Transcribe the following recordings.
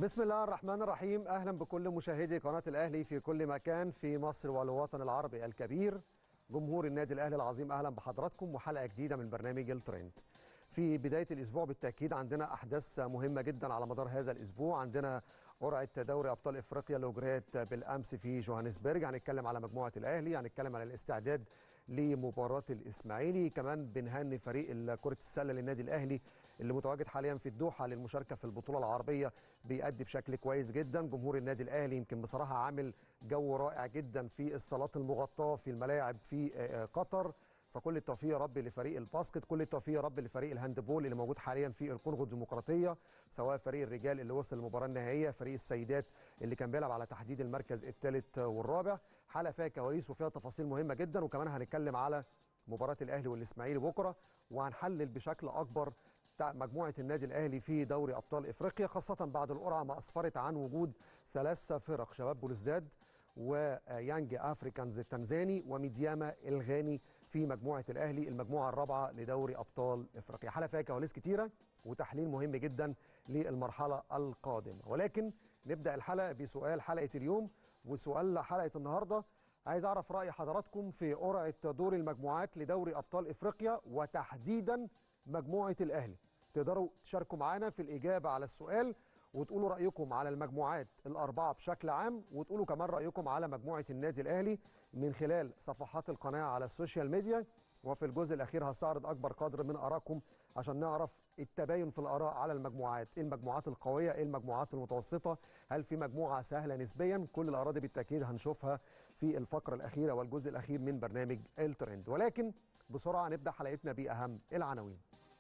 بسم الله الرحمن الرحيم اهلا بكل مشاهدي قناه الاهلي في كل مكان في مصر والوطن العربي الكبير جمهور النادي الاهلي العظيم اهلا بحضراتكم وحلقه جديده من برنامج الترند في بدايه الاسبوع بالتاكيد عندنا احداث مهمه جدا على مدار هذا الاسبوع عندنا قرعه دوري ابطال افريقيا اللي اجريت بالامس في جوهانسبرج هنتكلم على مجموعه الاهلي هنتكلم على الاستعداد لمباراه الاسماعيلي كمان بنهني فريق كره السله للنادي الاهلي اللي متواجد حاليا في الدوحه للمشاركه في البطوله العربيه بيأدي بشكل كويس جدا جمهور النادي الاهلي يمكن بصراحه عامل جو رائع جدا في الصالات المغطاه في الملاعب في قطر فكل التوفيق يا رب لفريق الباسكت كل التوفيق يا رب لفريق الهاندبول اللي موجود حاليا في الكونغو الديمقراطيه سواء فريق الرجال اللي وصل للمباراه النهائيه فريق السيدات اللي كان بيلعب على تحديد المركز الثالث والرابع حلقه فيها كواليس وفيها تفاصيل مهمه جدا وكمان هنتكلم على مباراه الاهلي والاسماعيلي بكره وهنحلل بشكل اكبر مجموعه النادي الاهلي في دوري ابطال افريقيا خاصه بعد القرعه ما اسفرت عن وجود ثلاث فرق شباب بولوزداد ويانج افريكانز التنزاني وميدياما الغاني في مجموعه الاهلي المجموعه الرابعه لدوري ابطال افريقيا حلقه فيها كواليس كتيره وتحليل مهم جدا للمرحله القادمه ولكن نبدا الحلقه بسؤال حلقه اليوم وسؤال حلقه النهارده عايز اعرف راي حضراتكم في قرعه دور المجموعات لدوري ابطال افريقيا وتحديدا مجموعه الاهلي تقدروا تشاركوا معانا في الاجابه على السؤال وتقولوا رايكم على المجموعات الاربعه بشكل عام وتقولوا كمان رايكم على مجموعه النادي الاهلي من خلال صفحات القناه على السوشيال ميديا وفي الجزء الاخير هستعرض اكبر قدر من ارائكم عشان نعرف التباين في الاراء على المجموعات ايه المجموعات القويه ايه المجموعات المتوسطه هل في مجموعه سهله نسبيا كل الاراء دي بالتاكيد هنشوفها في الفقره الاخيره والجزء الاخير من برنامج الترند ولكن بسرعه نبدا حلقتنا باهم العناوين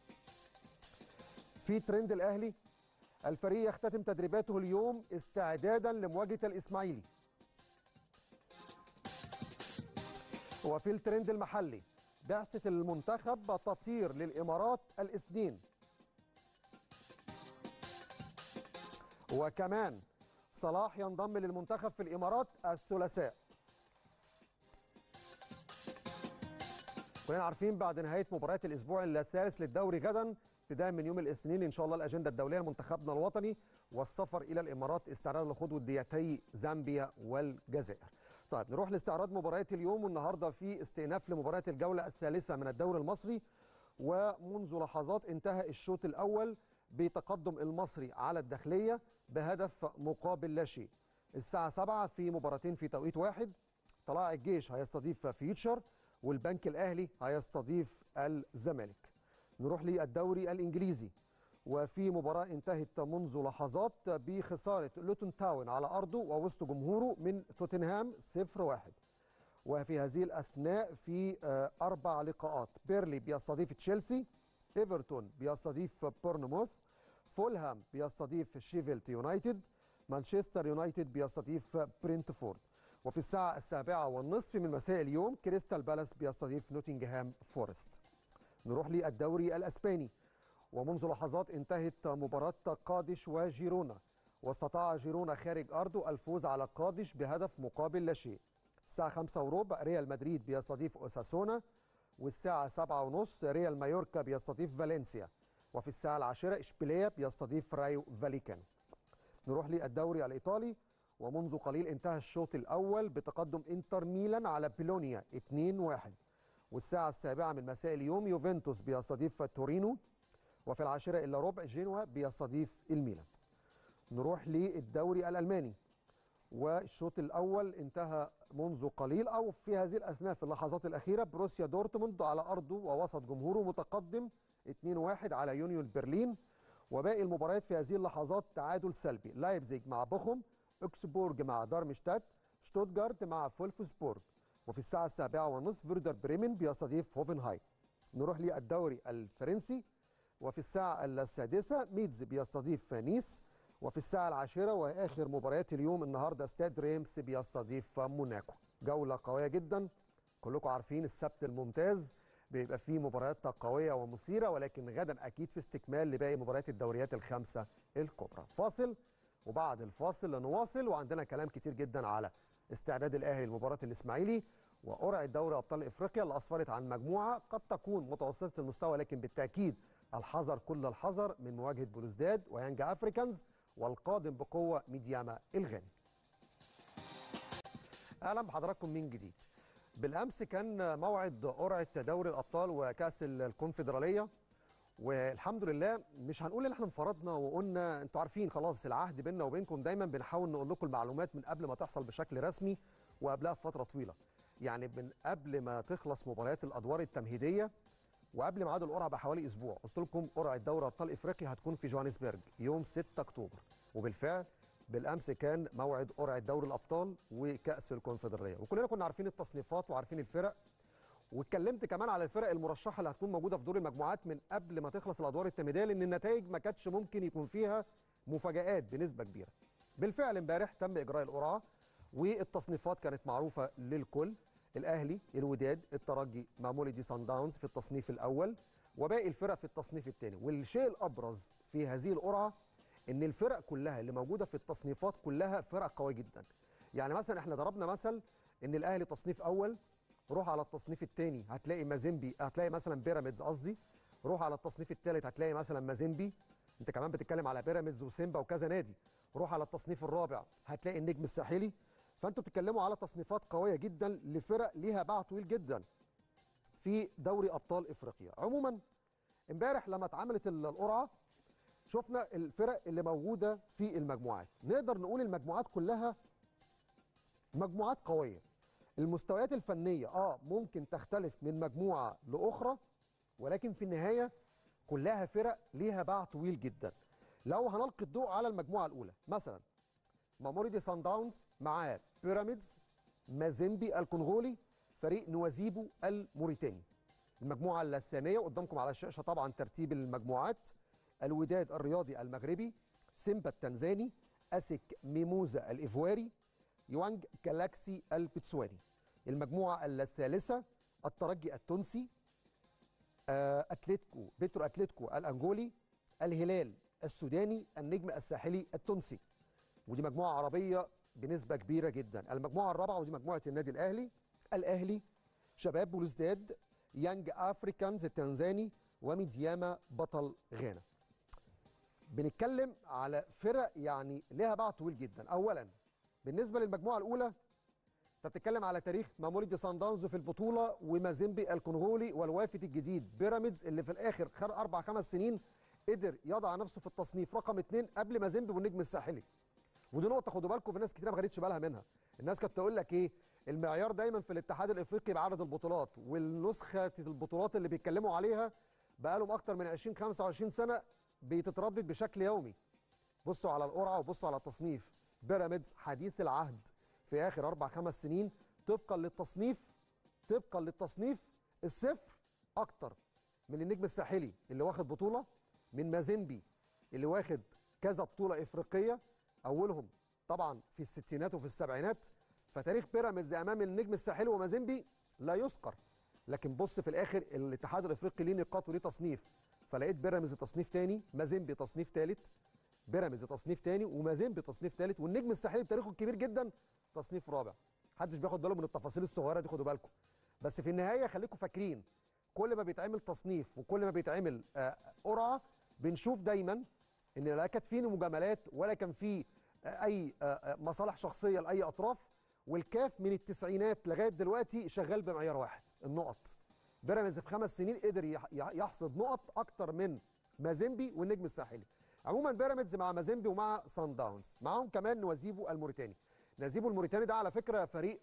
في ترند الاهلي الفريق يختتم تدريباته اليوم استعدادا لمواجهه الاسماعيلي وفي الترند المحلي بعثة المنتخب تطير للإمارات الاثنين وكمان صلاح ينضم للمنتخب في الإمارات الثلاثاء كلنا عارفين بعد نهاية مباريات الأسبوع الثالث للدوري غدا ابتداء من يوم الاثنين ان شاء الله الاجنده الدوليه لمنتخبنا الوطني والسفر الى الامارات استعدادا لخوض وديتي زامبيا والجزائر. طيب نروح لاستعراض مباريات اليوم والنهارده في استئناف لمباريات الجوله الثالثه من الدوري المصري ومنذ لحظات انتهى الشوط الاول بتقدم المصري على الداخليه بهدف مقابل لا شيء. الساعه 7 في مباراتين في توقيت واحد طلائع الجيش هيستضيف فيوتشر والبنك الاهلي هيستضيف الزمالك. نروح للدوري الانجليزي وفي مباراه انتهت منذ لحظات بخساره لوتون تاون على ارضه ووسط جمهوره من توتنهام 0-1 وفي هذه الاثناء في اربع لقاءات بيرلي بيستضيف تشيلسي ايفرتون بيستضيف بورنموث فولهام بيستضيف شيفيلد يونايتد مانشستر يونايتد بيستضيف برينتفورد وفي الساعه السابعه والنصف من مساء اليوم كريستال بالاس بيستضيف نوتنغهام فورست نروح للدوري الاسباني ومنذ لحظات انتهت مباراه قادش وجيرونا واستطاع جيرونا خارج ارضه الفوز على قادش بهدف مقابل لا شيء الساعه 5 وربع ريال مدريد بيستضيف اوساسونا والساعه 7 ونص ريال مايوركا بيستضيف فالنسيا وفي الساعه العاشره اشبيليه بيستضيف رايو فاليكانو نروح للدوري الايطالي ومنذ قليل انتهى الشوط الاول بتقدم انتر ميلان على بيلونيا 2-1 والساعة السابعة من مساء اليوم يوفنتوس بيستضيف تورينو وفي العاشرة إلا ربع جنوا بيستضيف الميلان نروح للدوري الألماني والشوط الأول انتهى منذ قليل أو في هذه الأثناء في اللحظات الأخيرة بروسيا دورتموند على أرضه ووسط جمهوره متقدم 2-1 على يونيون برلين وباقي المباريات في هذه اللحظات تعادل سلبي لايبزيج مع بوخم اكسبورج مع دارمشتات شتوتجارت مع فولفسبورج وفي الساعة السابعة والنصف فيردر بريمن بيستضيف هوفنهايم نروح للدوري الفرنسي وفي الساعة السادسة ميدز بيستضيف نيس وفي الساعة العاشرة وآخر مباريات اليوم النهاردة ستاد ريمس بيستضيف موناكو جولة قوية جدا كلكم عارفين السبت الممتاز بيبقى فيه مباريات قوية ومثيرة ولكن غدا أكيد في استكمال لباقي مباريات الدوريات الخمسة الكبرى فاصل وبعد الفاصل نواصل وعندنا كلام كتير جدا على استعداد الاهلي لمباراه الاسماعيلي وقرعه دوري ابطال افريقيا اللي اسفرت عن مجموعه قد تكون متوسطه المستوى لكن بالتاكيد الحذر كل الحذر من مواجهه بلوزداد ويانج افريكانز والقادم بقوه ميدياما الغاني اهلا بحضراتكم من جديد بالامس كان موعد قرعه دوري الابطال وكاس الكونفدراليه والحمد لله مش هنقول ان احنا انفرضنا وقلنا انتوا عارفين خلاص العهد بيننا وبينكم دايما بنحاول نقول لكم المعلومات من قبل ما تحصل بشكل رسمي وقبلها بفتره طويله يعني من قبل ما تخلص مباريات الادوار التمهيديه وقبل ميعاد القرعه بحوالي اسبوع قلت لكم قرعه دوري ابطال افريقيا هتكون في جوهانسبرج يوم 6 اكتوبر وبالفعل بالامس كان موعد قرعه دوري الابطال وكاس الكونفدراليه وكلنا كنا عارفين التصنيفات وعارفين الفرق واتكلمت كمان على الفرق المرشحه اللي هتكون موجوده في دور المجموعات من قبل ما تخلص الادوار التمهيديه لان النتائج ما كانتش ممكن يكون فيها مفاجات بنسبه كبيره. بالفعل امبارح تم اجراء القرعه والتصنيفات كانت معروفه للكل الاهلي الوداد الترجي ماموليدي سان داونز في التصنيف الاول وباقي الفرق في التصنيف الثاني والشيء الابرز في هذه القرعه ان الفرق كلها اللي موجوده في التصنيفات كلها فرق قويه جدا يعني مثلا احنا ضربنا مثل ان الاهلي تصنيف اول روح على التصنيف الثاني هتلاقي مازيمبي هتلاقي مثلا بيراميدز قصدي روح على التصنيف الثالث هتلاقي مثلا مازيمبي انت كمان بتتكلم على بيراميدز وسيمبا وكذا نادي روح على التصنيف الرابع هتلاقي النجم الساحلي فانتوا بتتكلموا على تصنيفات قويه جدا لفرق ليها باع طويل جدا في دوري ابطال افريقيا عموما امبارح لما اتعملت القرعه شفنا الفرق اللي موجوده في المجموعات نقدر نقول المجموعات كلها مجموعات قويه المستويات الفنيه اه ممكن تختلف من مجموعه لاخرى ولكن في النهايه كلها فرق ليها باع طويل جدا لو هنلقي الضوء على المجموعه الاولى مثلا ماموريدي سان داونز معاه بيراميدز مازيمبي الكونغولي فريق نوازيبو الموريتاني المجموعه الثانيه قدامكم على الشاشه طبعا ترتيب المجموعات الوداد الرياضي المغربي سيمبا التنزاني اسك ميموزا الايفواري يوانج جالاكسي البتسواني المجموعه الثالثه الترجي التونسي اتلتيكو بيترو اتلتيكو الانجولي الهلال السوداني النجم الساحلي التونسي ودي مجموعه عربيه بنسبه كبيره جدا المجموعه الرابعه ودي مجموعه النادي الاهلي الاهلي شباب بولوزداد يانج افريكانز التنزاني وميدياما بطل غانا بنتكلم على فرق يعني لها باع طويل جدا اولا بالنسبه للمجموعه الاولى انت بتتكلم على تاريخ ماموريدي سان داونز في البطوله ومازيمبي الكونغولي والوافد الجديد بيراميدز اللي في الاخر خد اربع خمس سنين قدر يضع نفسه في التصنيف رقم اثنين قبل مازيمبي والنجم الساحلي ودي نقطه خدوا بالكم في ناس كتير ما خدتش بالها منها الناس كانت تقول لك ايه المعيار دايما في الاتحاد الافريقي بعدد البطولات والنسخه البطولات اللي بيتكلموا عليها بقى لهم اكتر من 20 25 سنه بتتردد بشكل يومي بصوا على القرعه وبصوا على التصنيف بيراميدز حديث العهد في اخر اربع خمس سنين طبقا للتصنيف طبقا للتصنيف الصفر اكتر من النجم الساحلي اللي واخد بطوله من مازيمبي اللي واخد كذا بطوله افريقيه اولهم طبعا في الستينات وفي السبعينات فتاريخ بيراميدز امام النجم الساحلي ومازيمبي لا يذكر لكن بص في الاخر الاتحاد الافريقي ليه نقاط وليه تصنيف فلقيت بيراميدز تصنيف ثاني مازيمبي تصنيف ثالث بيراميدز تصنيف ثاني ومازيمبي تصنيف ثالث والنجم الساحلي بتاريخه الكبير جدا تصنيف رابع محدش بياخد باله من التفاصيل الصغيره دي خدوا بالكم بس في النهايه خليكم فاكرين كل ما بيتعمل تصنيف وكل ما بيتعمل قرعه بنشوف دايما ان لا كانت فيه مجاملات ولا كان فيه اي مصالح شخصيه لاي اطراف والكاف من التسعينات لغايه دلوقتي شغال بمعيار واحد النقط بيراميدز في خمس سنين قدر يحصد نقط اكتر من مازيمبي والنجم الساحلي عموما بيراميدز مع مازيمبي ومع سان داونز معاهم كمان نوازيبو الموريتاني نازيبو الموريتاني ده على فكره فريق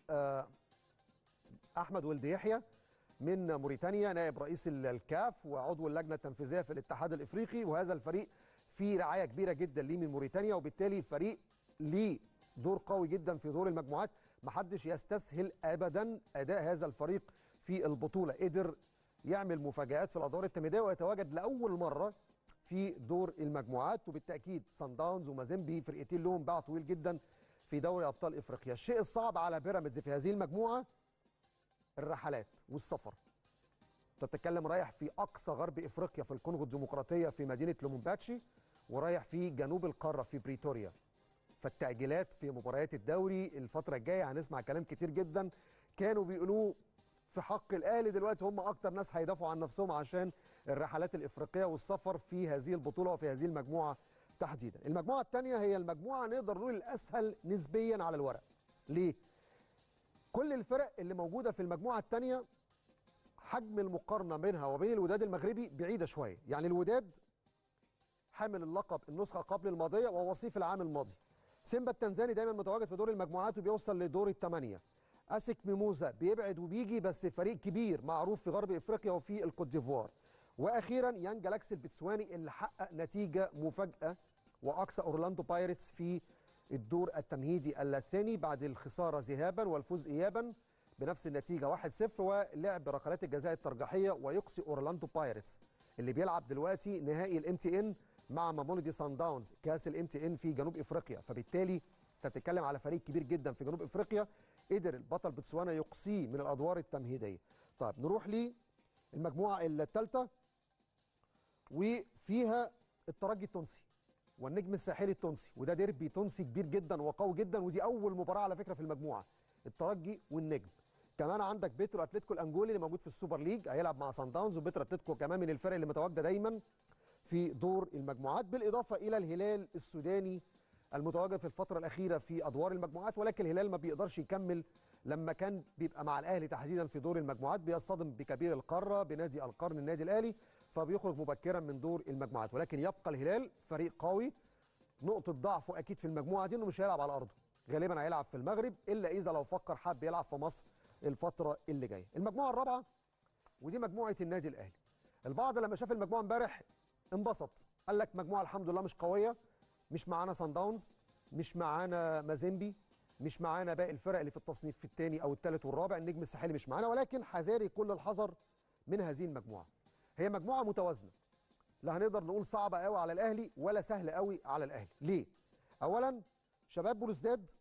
احمد ولد يحيى من موريتانيا نائب رئيس الكاف وعضو اللجنه التنفيذيه في الاتحاد الافريقي وهذا الفريق فيه رعايه كبيره جدا ليه من موريتانيا وبالتالي فريق ليه دور قوي جدا في دور المجموعات محدش يستسهل ابدا اداء هذا الفريق في البطوله قدر يعمل مفاجات في الادوار التمهيديه ويتواجد لاول مره في دور المجموعات وبالتاكيد سان داونز ومازيمبي فرقتين لهم باع طويل جدا في دوري ابطال افريقيا الشيء الصعب على بيراميدز في هذه المجموعه الرحلات والسفر انت بتتكلم رايح في اقصى غرب افريقيا في الكونغو الديمقراطيه في مدينه لومومباتشي ورايح في جنوب القاره في بريتوريا فالتاجيلات في مباريات الدوري الفتره الجايه هنسمع كلام كتير جدا كانوا بيقولوه في حق الاهلي دلوقتي هم اكتر ناس هيدافعوا عن نفسهم عشان الرحلات الافريقيه والسفر في هذه البطوله وفي هذه المجموعه تحديدا المجموعه الثانيه هي المجموعه نقدر نقول الاسهل نسبيا على الورق ليه كل الفرق اللي موجوده في المجموعه الثانيه حجم المقارنه بينها وبين الوداد المغربي بعيده شويه يعني الوداد حامل اللقب النسخه قبل الماضيه وهو وصيف العام الماضي سيمبا التنزاني دايما متواجد في دور المجموعات وبيوصل لدور الثمانيه اسك ميموزا بيبعد وبيجي بس فريق كبير معروف في غرب افريقيا وفي الكوت ديفوار واخيرا يان جالاكسي البتسواني اللي حقق نتيجه مفاجاه واقصى اورلاندو بايرتس في الدور التمهيدي الثاني بعد الخساره ذهابا والفوز ايابا بنفس النتيجه 1-0 ولعب ركلات الجزاء الترجيحيه ويقصي اورلاندو بايرتس اللي بيلعب دلوقتي نهائي الام تي ان مع مامولدي سان داونز كاس الام تي ان في جنوب افريقيا فبالتالي انت بتتكلم على فريق كبير جدا في جنوب افريقيا قدر البطل بتسوانا يقصيه من الادوار التمهيديه طيب نروح للمجموعه الثالثه وفيها الترجي التونسي والنجم الساحلي التونسي وده ديربي تونسي كبير جدا وقوي جدا ودي اول مباراه على فكره في المجموعه الترجي والنجم كمان عندك بيترو اتلتيكو الانجولي اللي موجود في السوبر ليج هيلعب مع سان داونز وبيترو اتلتيكو كمان من الفرق اللي متواجده دايما في دور المجموعات بالاضافه الى الهلال السوداني المتواجد في الفتره الاخيره في ادوار المجموعات ولكن الهلال ما بيقدرش يكمل لما كان بيبقى مع الاهلي تحديدا في دور المجموعات بيصطدم بكبير القاره بنادي القرن النادي الاهلي فبيخرج مبكرا من دور المجموعات ولكن يبقى الهلال فريق قوي نقطه ضعفه اكيد في المجموعه دي انه مش هيلعب على ارضه غالبا هيلعب في المغرب الا اذا لو فكر حب يلعب في مصر الفتره اللي جايه المجموعه الرابعه ودي مجموعه النادي الاهلي البعض لما شاف المجموعه امبارح انبسط قال لك مجموعه الحمد لله مش قويه مش معانا سان داونز مش معانا مازيمبي مش معانا باقي الفرق اللي في التصنيف في الثاني او الثالث والرابع النجم الساحلي مش معانا ولكن حذاري كل الحذر من هذه المجموعه هي مجموعه متوازنه لا هنقدر نقول صعبه قوي على الاهلي ولا سهله قوي على الاهلي ليه اولا شباب بلوزداد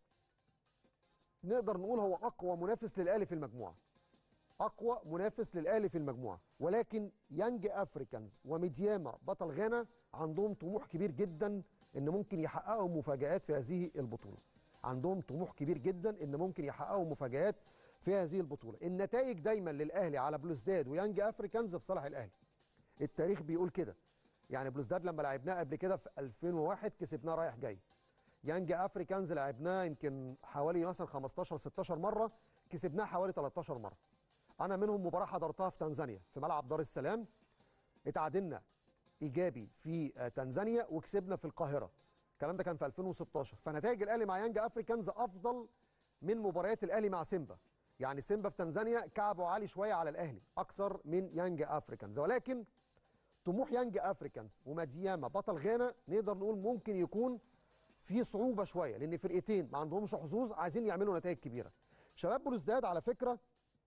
نقدر نقول هو اقوى منافس للاهلي في المجموعه اقوى منافس للاهلي في المجموعه ولكن يانج افريكانز وميدياما بطل غانا عندهم طموح كبير جدا ان ممكن يحققوا مفاجات في هذه البطوله عندهم طموح كبير جدا ان ممكن يحققوا مفاجات في هذه البطوله النتائج دايما للاهلي على بلوزداد ويانج افريكانز في صالح الاهلي التاريخ بيقول كده يعني بلوزداد لما لعبناه قبل كده في 2001 كسبناه رايح جاي يانج افريكانز لعبناه يمكن حوالي مثلا 15 16 مره كسبناه حوالي 13 مره انا منهم مباراه حضرتها في تنزانيا في ملعب دار السلام اتعادلنا ايجابي في تنزانيا وكسبنا في القاهره الكلام ده كان في 2016 فنتائج الاهلي مع يانج افريكانز افضل من مباريات الاهلي مع سيمبا يعني سيمبا في تنزانيا كعبه عالي شويه على الاهلي اكثر من يانج افريكانز ولكن طموح يانج افريكانز ومادياما بطل غانا نقدر نقول ممكن يكون في صعوبه شويه لان فرقتين ما عندهمش حظوظ عايزين يعملوا نتائج كبيره شباب بلوزداد على فكره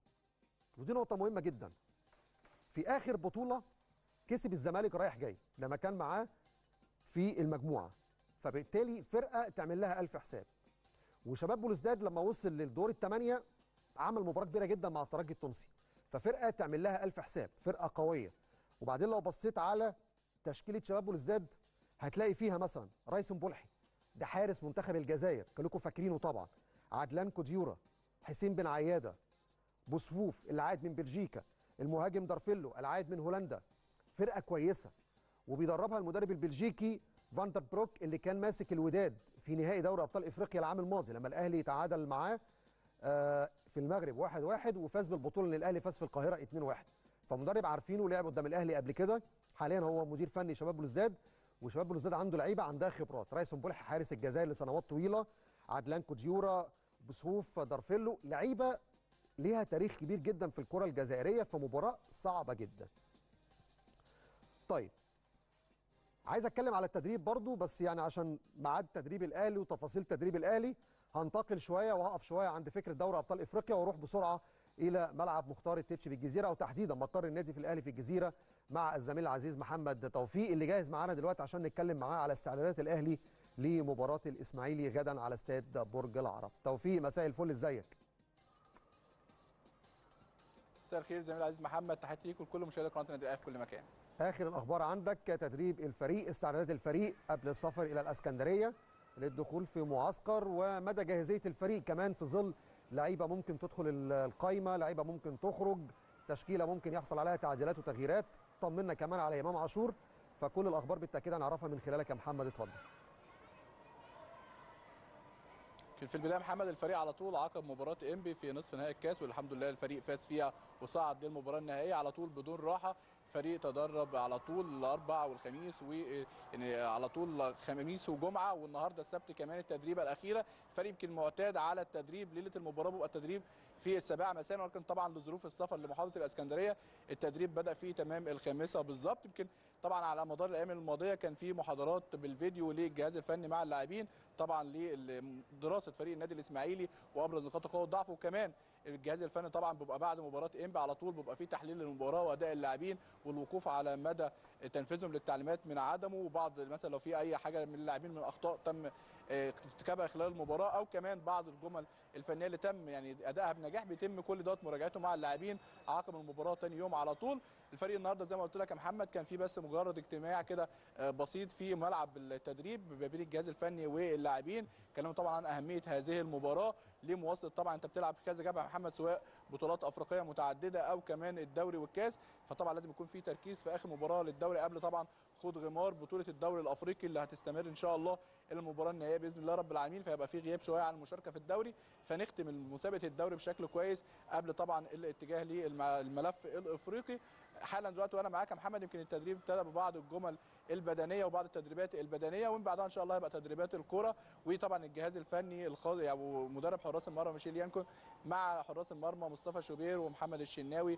ودي نقطه مهمه جدا في اخر بطوله كسب الزمالك رايح جاي لما كان معاه في المجموعه فبالتالي فرقه تعمل لها ألف حساب وشباب بلوزداد لما وصل للدور الثمانيه عمل مباراه كبيره جدا مع الترجي التونسي ففرقه تعمل لها ألف حساب فرقه قويه وبعدين لو بصيت على تشكيله شباب بلوزداد هتلاقي فيها مثلا رايسون بولحي ده حارس منتخب الجزائر كلكم فاكرينه طبعا عدلان كوديورا حسين بن عياده بوسفوف اللي عاد من بلجيكا المهاجم دارفيلو العائد من هولندا فرقه كويسه وبيدربها المدرب البلجيكي فاندر بروك اللي كان ماسك الوداد في نهائي دوري ابطال افريقيا العام الماضي لما الاهلي تعادل معاه في المغرب 1-1 واحد واحد وفاز بالبطوله ان الاهلي فاز في القاهره 2-1 فمدرب عارفينه لعب قدام الاهلي قبل كده حاليا هو مدير فني شباب بلوزداد وشباب بلوزداد عنده لعيبه عندها خبرات رايسون بولح حارس الجزائر لسنوات طويله عدلان كوديورا بسهوف دارفيلو لعيبه ليها تاريخ كبير جدا في الكره الجزائريه في مباراه صعبه جدا طيب عايز اتكلم على التدريب برضو بس يعني عشان ميعاد تدريب الاهلي وتفاصيل تدريب الاهلي هنتقل شويه وهقف شويه عند فكره دوري ابطال افريقيا واروح بسرعه الى ملعب مختار التتش بالجزيره وتحديدا مقر النادي في الاهلي في الجزيره مع الزميل العزيز محمد توفيق اللي جاهز معانا دلوقتي عشان نتكلم معاه على استعدادات الاهلي لمباراه الاسماعيلي غدا على استاد برج العرب توفيق مساء الفل ازيك مساء الخير زميل العزيز محمد تحياتي ليك ولكل مشاهدي قناه النادي الاهلي في كل مكان اخر الاخبار عندك تدريب الفريق استعدادات الفريق قبل السفر الى الاسكندريه للدخول في معسكر ومدى جاهزيه الفريق كمان في ظل لعيبه ممكن تدخل القايمه لعيبه ممكن تخرج تشكيله ممكن يحصل عليها تعديلات وتغييرات طمنا كمان على امام عاشور فكل الاخبار بالتاكيد هنعرفها من خلالك يا محمد اتفضل في البدايه محمد الفريق على طول عقب مباراه انبي في نصف نهائي الكاس والحمد لله الفريق فاز فيها وصعد للمباراه النهائيه على طول بدون راحه فريق تدرب على طول الاربع والخميس و يعني على طول خميس وجمعه والنهارده السبت كمان التدريبه الاخيره الفريق يمكن معتاد على التدريب ليله المباراه بيبقى التدريب في السابعه مساء ولكن طبعا لظروف السفر لمحافظه الاسكندريه التدريب بدا في تمام الخامسه بالظبط يمكن طبعا على مدار الايام الماضيه كان في محاضرات بالفيديو للجهاز الفني مع اللاعبين طبعا لدراسه فريق النادي الاسماعيلي وابرز نقاط القوه والضعف وكمان الجهاز الفني طبعا بيبقى بعد مباراه انبي على طول بيبقى في تحليل للمباراه واداء اللاعبين والوقوف على مدى تنفيذهم للتعليمات من عدمه وبعض مثلا لو في اي حاجه من اللاعبين من اخطاء تم ارتكابها خلال المباراه او كمان بعض الجمل الفنيه اللي تم يعني ادائها بنجاح بيتم كل دوت مراجعته مع اللاعبين عقب المباراه ثاني يوم على طول الفريق النهارده زي ما قلت لك يا محمد كان في بس مجرد اجتماع كده بسيط في ملعب التدريب ما بين الجهاز الفني واللاعبين كلاموا طبعا عن اهميه هذه المباراه لمواصله طبعا انت بتلعب في كذا جبهه محمد سواء بطولات افريقيه متعدده او كمان الدوري والكاس فطبعا لازم يكون في تركيز في اخر مباراه للدوري قبل طبعا خوض غمار بطوله الدوري الافريقي اللي هتستمر ان شاء الله الى المباراه النهائيه باذن الله رب العالمين فهيبقى في غياب شويه عن المشاركه في الدوري فنختم مسابقه الدوري بشكل كويس قبل طبعا الاتجاه للملف الافريقي حالا دلوقتي وانا معاك يا محمد يمكن التدريب ابتدى ببعض الجمل البدنيه وبعض التدريبات البدنيه ومن بعدها ان شاء الله هيبقى تدريبات الكره وطبعا الجهاز الفني الخاص يعني مدرب حراس المرمى ميشيل يانكون مع حراس المرمى مصطفى شوبير ومحمد الشناوي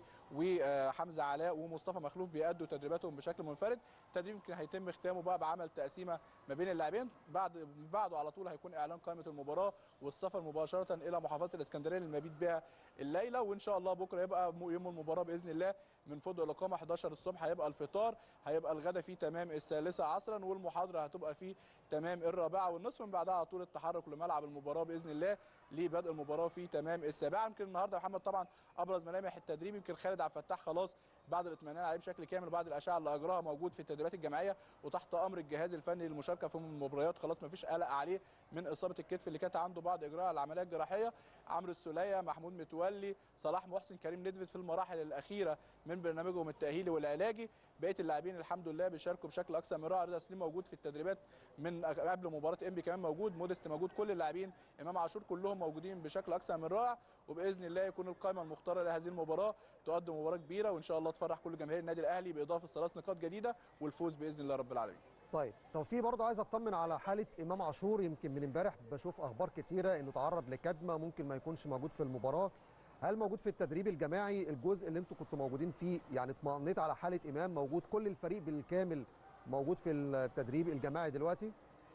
وحمزه علاء ومصطفى مخلوف بيأدوا تدريباتهم بشكل منفرد التدريب يمكن هيتم ختامه بقى بعمل تقسيمه ما بين اللاعبين بعد بعده على طول هيكون اعلان قائمه المباراه والسفر مباشره الى محافظه الاسكندريه للمبيت بها الليله وان شاء الله بكره يبقى يوم المباراه باذن الله من فندق الاقامه 11 الصبح هيبقى الفطار هيبقى الغداء فيه تمام الثالثه عصرا والمحاضره هتبقى فيه تمام الرابعه والنصف من بعدها على طول التحرك لملعب المباراه باذن الله لبدء المباراه في تمام السابعه يمكن النهارده محمد طبعا ابرز ملامح التدريب يمكن خالد عبد الفتاح خلاص بعد الاطمئنان عليه بشكل كامل بعد الاشعه اللي اجراها موجود في التدريبات الجماعيه وتحت امر الجهاز الفني للمشاركه في المباريات خلاص ما فيش قلق عليه من اصابه الكتف اللي كانت عنده بعد اجراء العمليه الجراحيه عمرو السوليه محمود متولي صلاح محسن كريم ندفت في المراحل الاخيره من برنامجهم التاهيلي والعلاجي بقيه اللاعبين الحمد لله بيشاركوا بشكل اكثر من رائع رضا سليم موجود في التدريبات من قبل مباراه انبي كمان موجود مودست موجود كل اللاعبين امام عاشور كلهم موجودين بشكل اكثر من رائع وباذن الله يكون القائمه المختاره لهذه المباراه تقدم مباراه كبيره وان شاء الله تفرح كل جماهير النادي الاهلي باضافه ثلاث نقاط جديده والفوز باذن الله رب العالمين طيب توفيق برضه عايز اطمن على حاله امام عاشور يمكن من امبارح بشوف اخبار كتيره انه تعرض لكدمه ممكن ما يكونش موجود في المباراه هل موجود في التدريب الجماعي الجزء اللي انتم كنتوا موجودين فيه يعني اطمئنيت على حاله امام موجود كل الفريق بالكامل موجود في التدريب الجماعي دلوقتي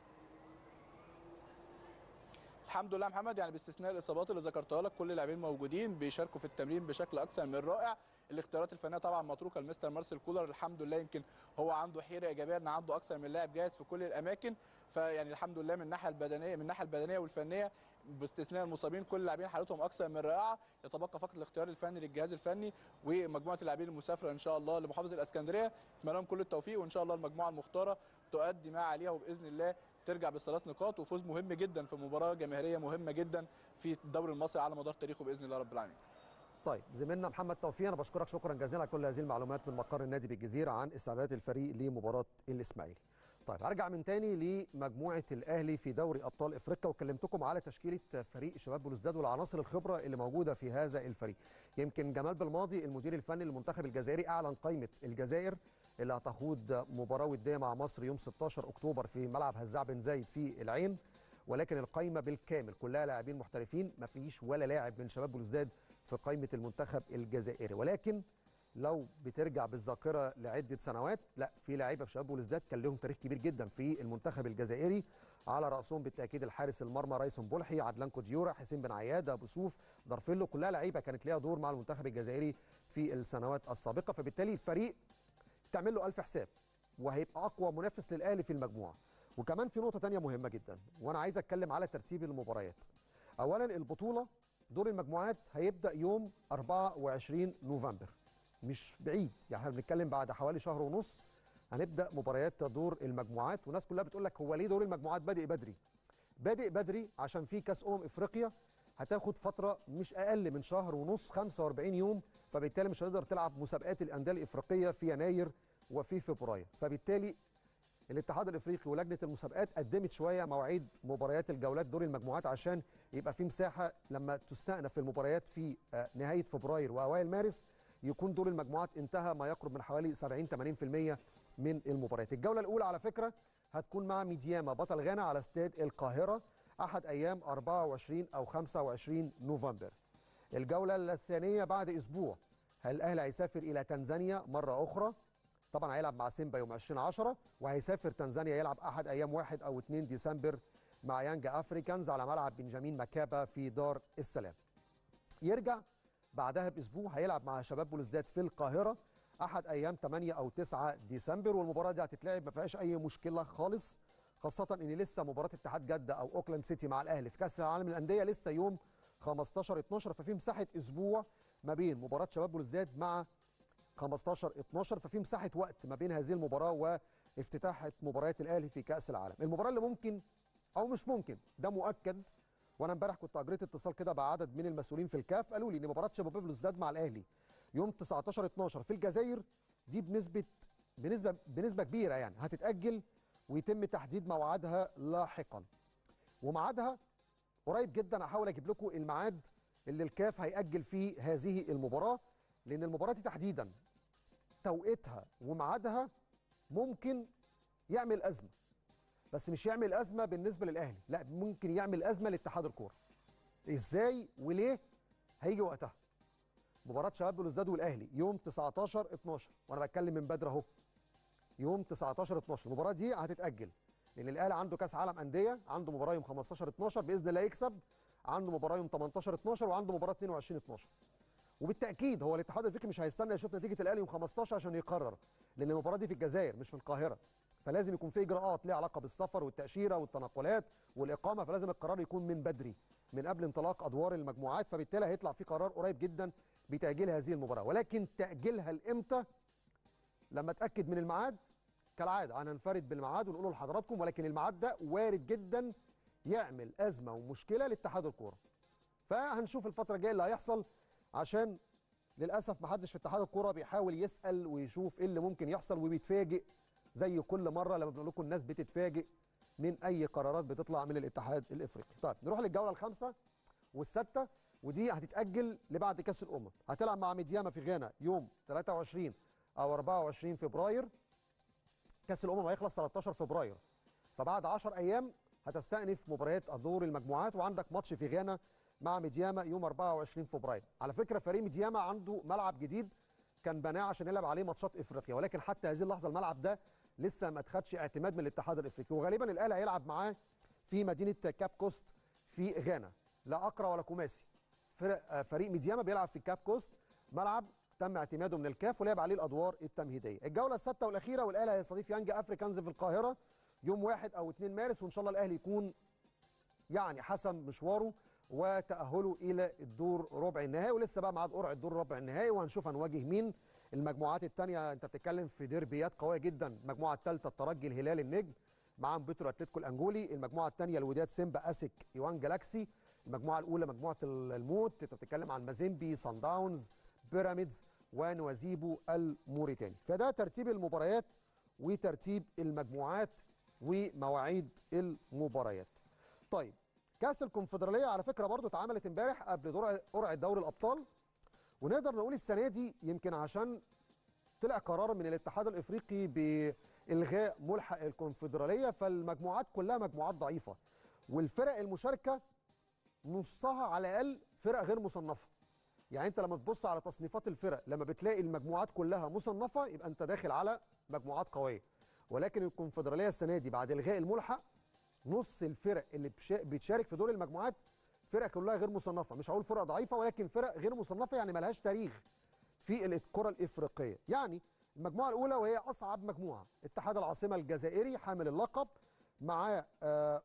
الحمد لله محمد يعني باستثناء الاصابات اللي ذكرتها لك كل اللاعبين موجودين بيشاركوا في التمرين بشكل اكثر من رائع الاختيارات الفنيه طبعا متروكه لمستر مارسيل كولر الحمد لله يمكن هو عنده حيره ايجابيه ان عنده اكثر من لاعب جاهز في كل الاماكن فيعني الحمد لله من الناحيه البدنيه من الناحيه البدنيه والفنيه باستثناء المصابين كل اللاعبين حالتهم اكثر من رائعه يتبقى فقط الاختيار الفني للجهاز الفني ومجموعه اللاعبين المسافره ان شاء الله لمحافظه الاسكندريه اتمنى لهم كل التوفيق وان شاء الله المجموعه المختاره تؤدي ما عليها وباذن الله ترجع بالثلاث نقاط وفوز مهم جدا في مباراه جماهيريه مهمه جدا في الدوري المصري على مدار تاريخه باذن الله رب العالمين طيب زميلنا محمد توفيق انا بشكرك شكرا جزيلا على كل هذه المعلومات من مقر النادي بالجزيره عن استعدادات الفريق لمباراه الاسماعيلي. طيب هرجع من تاني لمجموعه الاهلي في دوري ابطال افريقيا وكلمتكم على تشكيله فريق شباب بلوزداد والعناصر الخبره اللي موجوده في هذا الفريق. يمكن جمال بالماضي المدير الفني للمنتخب الجزائري اعلن قائمه الجزائر اللي هتخوض مباراه وديه مع مصر يوم 16 اكتوبر في ملعب هزاع بن زايد في العين ولكن القائمه بالكامل كلها لاعبين محترفين ما فيش ولا لاعب من شباب بلوزداد في قائمه المنتخب الجزائري ولكن لو بترجع بالذاكره لعده سنوات لا في لعيبه في شباب بلوزداد كان لهم تاريخ كبير جدا في المنتخب الجزائري على راسهم بالتاكيد الحارس المرمى رايسون بولحي عدلان كوديورا حسين بن عياده ابو سوف دارفيلو كلها لعيبه كانت ليها دور مع المنتخب الجزائري في السنوات السابقه فبالتالي الفريق تعمل له ألف حساب وهيبقى اقوى منافس للاهلي في المجموعه وكمان في نقطه ثانيه مهمه جدا وانا عايز اتكلم على ترتيب المباريات اولا البطوله دور المجموعات هيبدا يوم 24 نوفمبر مش بعيد يعني احنا بنتكلم بعد حوالي شهر ونص هنبدا مباريات دور المجموعات والناس كلها بتقول لك هو ليه دور المجموعات بادئ بدري بادئ بدري عشان في كاس امم افريقيا هتاخد فتره مش اقل من شهر ونص 45 يوم فبالتالي مش هتقدر تلعب مسابقات الانديه الافريقيه في يناير وفي فبراير فبالتالي الاتحاد الافريقي ولجنه المسابقات قدمت شويه مواعيد مباريات الجولات دور المجموعات عشان يبقى في مساحه لما تستأنف المباريات في آه، نهايه فبراير واوائل مارس يكون دور المجموعات انتهى ما يقرب من حوالي 70 80% من المباريات. الجوله الاولى على فكره هتكون مع ميدياما بطل غانا على استاد القاهره احد ايام 24 او 25 نوفمبر. الجوله الثانيه بعد اسبوع هل الاهلي هيسافر الى تنزانيا مره اخرى طبعا هيلعب مع سيمبا يوم 20 10 وهيسافر تنزانيا يلعب احد ايام 1 او 2 ديسمبر مع يانج افريكانز على ملعب بنجامين مكابا في دار السلام. يرجع بعدها باسبوع هيلعب مع شباب بلوزداد في القاهره احد ايام 8 او 9 ديسمبر والمباراه دي هتتلعب ما فيهاش اي مشكله خالص خاصه ان لسه مباراه اتحاد جده او اوكلاند سيتي مع الاهلي في كاس العالم للانديه لسه يوم 15 12 ففي مساحه اسبوع ما بين مباراه شباب بلوزداد مع 15 12 ففي مساحه وقت ما بين هذه المباراه وافتتاح مباريات الاهلي في كاس العالم المباراه اللي ممكن او مش ممكن ده مؤكد وانا امبارح كنت اجريت اتصال كده بعدد من المسؤولين في الكاف قالوا لي ان مباراه شباب بلوزداد مع الاهلي يوم 19 12 في الجزائر دي بنسبه بنسبه بنسبه كبيره يعني هتتاجل ويتم تحديد موعدها لاحقا وميعادها قريب جدا هحاول اجيب لكم الميعاد اللي الكاف هيأجل فيه هذه المباراه لان المباراه دي تحديدا توقيتها وميعادها ممكن يعمل ازمه بس مش يعمل ازمه بالنسبه للاهلي لا ممكن يعمل ازمه لاتحاد الكوره ازاي وليه هيجي وقتها مباراه شباب بلوزداد والاهلي يوم 19 12 وانا بتكلم من بدري اهو يوم 19 12 المباراه دي هتتاجل لان الاهلي عنده كاس عالم انديه عنده مباراه يوم 15 12 باذن الله يكسب عنده مباراه يوم 18 12 وعنده مباراه 22 12 وبالتاكيد هو الاتحاد الافريقي مش هيستنى يشوف نتيجه الاهلي يوم 15 عشان يقرر لان المباراه دي في الجزائر مش في القاهره فلازم يكون في اجراءات ليها علاقه بالسفر والتاشيره والتنقلات والاقامه فلازم القرار يكون من بدري من قبل انطلاق ادوار المجموعات فبالتالي هيطلع في قرار قريب جدا بتاجيل هذه المباراه ولكن تاجيلها لامتى لما اتاكد من الميعاد كالعاده هننفرد بالميعاد ونقوله لحضراتكم ولكن الميعاد ده وارد جدا يعمل ازمه ومشكله لاتحاد الكوره فهنشوف الفتره الجايه اللي هيحصل عشان للاسف ما حدش في اتحاد الكوره بيحاول يسال ويشوف ايه اللي ممكن يحصل وبيتفاجئ زي كل مره لما بنقول لكم الناس بتتفاجئ من اي قرارات بتطلع من الاتحاد الافريقي. طيب نروح للجوله الخامسه والسادسه ودي هتتاجل لبعد كاس الامم. هتلعب مع ميدياما في غانا يوم 23 او 24 فبراير. كاس الامم هيخلص 13 فبراير. فبعد 10 ايام هتستأنف مباريات دور المجموعات وعندك ماتش في غانا مع ميدياما يوم 24 فبراير. على فكره فريق ميدياما عنده ملعب جديد كان بناه عشان يلعب عليه ماتشات افريقيا ولكن حتى هذه اللحظه الملعب ده لسه ما اتخدش اعتماد من الاتحاد الافريقي وغالبا الاهلي هيلعب معاه في مدينه كاب كوست في غانا لا اقرا ولا كوماسي فرق فريق ميدياما بيلعب في كاب كوست ملعب تم اعتماده من الكاف ولعب عليه الادوار التمهيديه الجوله السادسه والاخيره والاهلي هيستضيف يانج افريكانز في القاهره يوم 1 او 2 مارس وان شاء الله الاهلي يكون يعني حسم مشواره وتاهله الى الدور ربع النهائي ولسه بقى ميعاد قرعه الدور ربع النهائي وهنشوف هنواجه مين المجموعات الثانيه انت بتتكلم في ديربيات قويه جدا المجموعه الثالثه الترجي الهلال النجم معاهم بيترو اتلتيكو الانجولي المجموعه الثانيه الوداد سيمبا اسك ايوان جالاكسي المجموعه الاولى مجموعه الموت انت بتتكلم عن مازيمبي سان داونز بيراميدز ونوازيبو الموريتاني فده ترتيب المباريات وترتيب المجموعات ومواعيد المباريات طيب كاس الكونفدراليه على فكره برضو اتعملت امبارح قبل دور قرعه دوري الابطال ونقدر نقول السنه دي يمكن عشان طلع قرار من الاتحاد الافريقي بالغاء ملحق الكونفدراليه فالمجموعات كلها مجموعات ضعيفه والفرق المشاركه نصها على الاقل فرق غير مصنفه يعني انت لما تبص على تصنيفات الفرق لما بتلاقي المجموعات كلها مصنفه يبقى انت داخل على مجموعات قويه ولكن الكونفدراليه السنه دي بعد الغاء الملحق نص الفرق اللي بتشارك في دور المجموعات فرق كلها غير مصنفه مش هقول فرق ضعيفه ولكن فرق غير مصنفه يعني ملهاش تاريخ في الكره الافريقيه يعني المجموعه الاولى وهي اصعب مجموعه اتحاد العاصمه الجزائري حامل اللقب مع آه